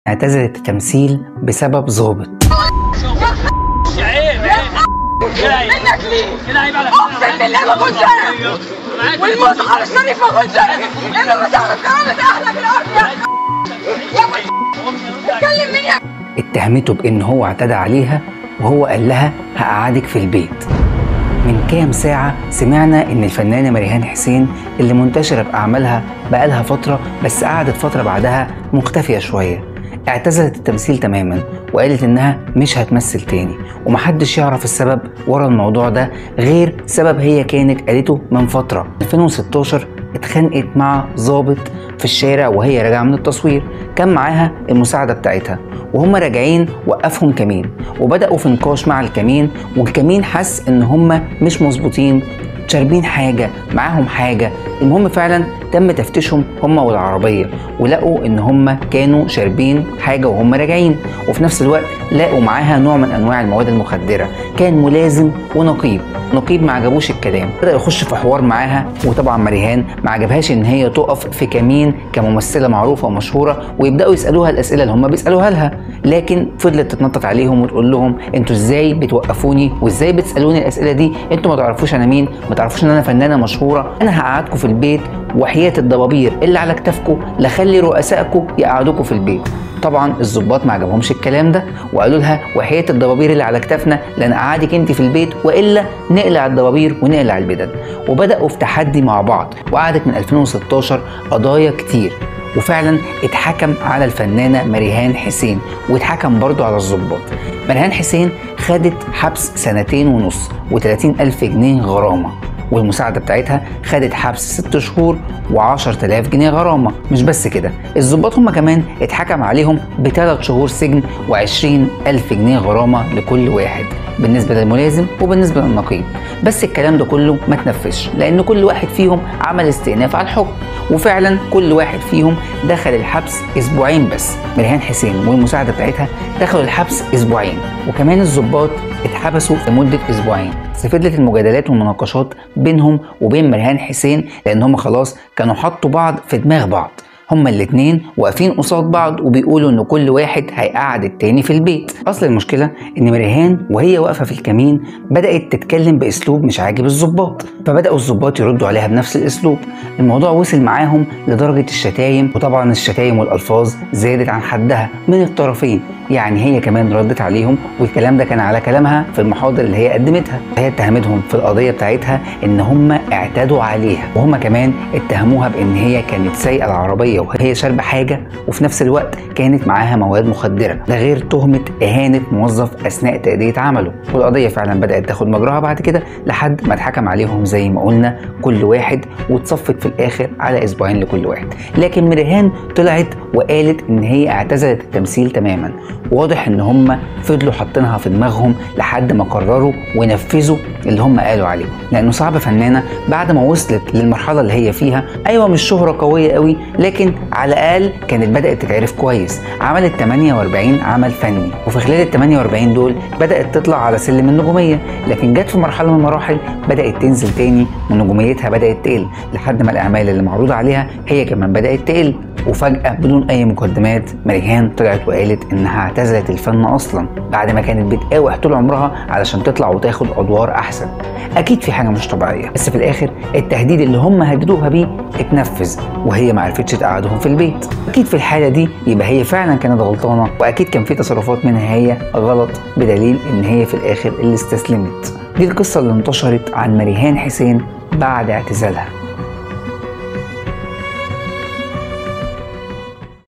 اعتزلت التمثيل بسبب ظابط عيب عيب منك ليه؟ كده عيب على اقسم بالله ما كنت انا والمصحف الشريف ما كنت انا انا مش عارف كرامة اهلك الارض اتكلم مين يا اتهمته بان هو اعتدى عليها وهو قال لها هقعدك في البيت من كام ساعة سمعنا إن الفنانة مريهان حسين اللي منتشرة بأعمالها بقالها فترة بس قعدت فترة بعدها مختفية شوية اعتزلت التمثيل تماما وقالت إنها مش هتمثل تاني ومحدش يعرف السبب ورا الموضوع ده غير سبب هي كانت قالته من فترة 2016 اتخانقت مع ضابط في الشارع وهي راجعة من التصوير كان معاها المساعدة بتاعتها وهم راجعين وقفهم كمين وبدأوا في نقاش مع الكمين والكمين حس ان هم مش مظبوطين شاربين حاجة معاهم حاجة المهم فعلا تم تفتيشهم هم والعربية ولقوا ان هم كانوا شاربين حاجة وهم راجعين وفي نفس الوقت لقوا معاها نوع من انواع المواد المخدرة كان ملازم ونقيب نقيب ما عجبوش الكلام بدا يخش في حوار معاها وطبعا مريهان ما عجبهاش ان هي تقف في كمين كممثله معروفه ومشهوره ويبداوا يسالوها الاسئله اللي هم بيسالوها لها لكن فضلت تتنطط عليهم وتقول لهم انتوا ازاي بتوقفوني وازاي بتسالوني الاسئله دي انتوا ما تعرفوش انا مين ما تعرفوش ان انا فنانه مشهوره انا هقعدكم في البيت وحياه الضبابير اللي على كتافكم لخلي رؤسائكم يقعدوكم في البيت طبعا الظباط ما عجبهمش الكلام ده وقالوا لها وحياه الضبابير اللي على كتافنا لن اقعدك انت في البيت والا نقلع الضبابير ونقلع البدل وبداوا في تحدي مع بعض وقعدت من 2016 قضايا كتير وفعلا اتحكم على الفنانه مريهان حسين واتحكم برضو على الظباط مريهان حسين خدت حبس سنتين ونص و30 ألف جنيه غرامة والمساعدة بتاعتها خدت حبس ست شهور و10000 جنيه غرامة مش بس كده الظباط هم كمان اتحكم عليهم بثلاث شهور سجن و20 ألف جنيه غرامة لكل واحد بالنسبة للملازم وبالنسبة للنقيب بس الكلام ده كله ما تنفذش لأن كل واحد فيهم عمل استئناف على الحكم وفعلا كل واحد فيهم دخل الحبس اسبوعين بس مريهان حسين والمساعده بتاعتها دخلوا الحبس اسبوعين وكمان الضباط اتحبسوا لمده اسبوعين بس فضلت المجادلات والمناقشات بينهم وبين مريهان حسين لان هم خلاص كانوا حطوا بعض في دماغ بعض هما الاتنين واقفين قصاد بعض وبيقولوا ان كل واحد هيقعد التاني في البيت اصل المشكله ان مريهان وهي واقفه في الكمين بدات تتكلم باسلوب مش عاجب الظباط فبداوا الظباط يردوا عليها بنفس الاسلوب الموضوع وصل معاهم لدرجه الشتايم وطبعا الشتايم والالفاظ زادت عن حدها من الطرفين يعني هي كمان ردت عليهم والكلام ده كان على كلامها في المحاضر اللي هي قدمتها هي اتهمتهم في القضيه بتاعتها ان هم اعتدوا عليها وهم كمان اتهموها بان هي كانت سايقه العربيه وهي شاربه حاجه وفي نفس الوقت كانت معاها مواد مخدره ده غير تهمه اهانه موظف اثناء تاديه عمله والقضيه فعلا بدات تاخد مجراها بعد كده لحد ما اتحكم عليهم زي ما قلنا كل واحد واتصفت في الاخر على اسبوعين لكل واحد لكن مريهان طلعت وقالت ان هي اعتزلت التمثيل تماما واضح ان هم فضلوا حاطينها في دماغهم لحد ما قرروا ونفذوا اللي هم قالوا عليه لانه صعب فنانه بعد ما وصلت للمرحله اللي هي فيها ايوه مش شهره قويه قوي لكن على الاقل كانت بدات تتعرف كويس عملت 48 عمل فني وفي خلال ال 48 دول بدات تطلع على سلم النجوميه لكن جت في مرحله من المراحل بدات تنزل تاني ونجوميتها بدات تقل لحد ما الاعمال اللي معروضه عليها هي كمان بدات تقل وفجأة بدون أي مقدمات مريهان طلعت وقالت إنها اعتزلت الفن أصلا بعد ما كانت بتقاوح طول عمرها علشان تطلع وتاخد أدوار أحسن أكيد في حاجة مش طبيعية بس في الآخر التهديد اللي هم هددوها بيه اتنفذ وهي ما عرفتش تقعدهم في البيت أكيد في الحالة دي يبقى هي فعلا كانت غلطانة وأكيد كان في تصرفات منها هي غلط بدليل إن هي في الآخر اللي استسلمت دي القصة اللي انتشرت عن مريهان حسين بعد اعتزالها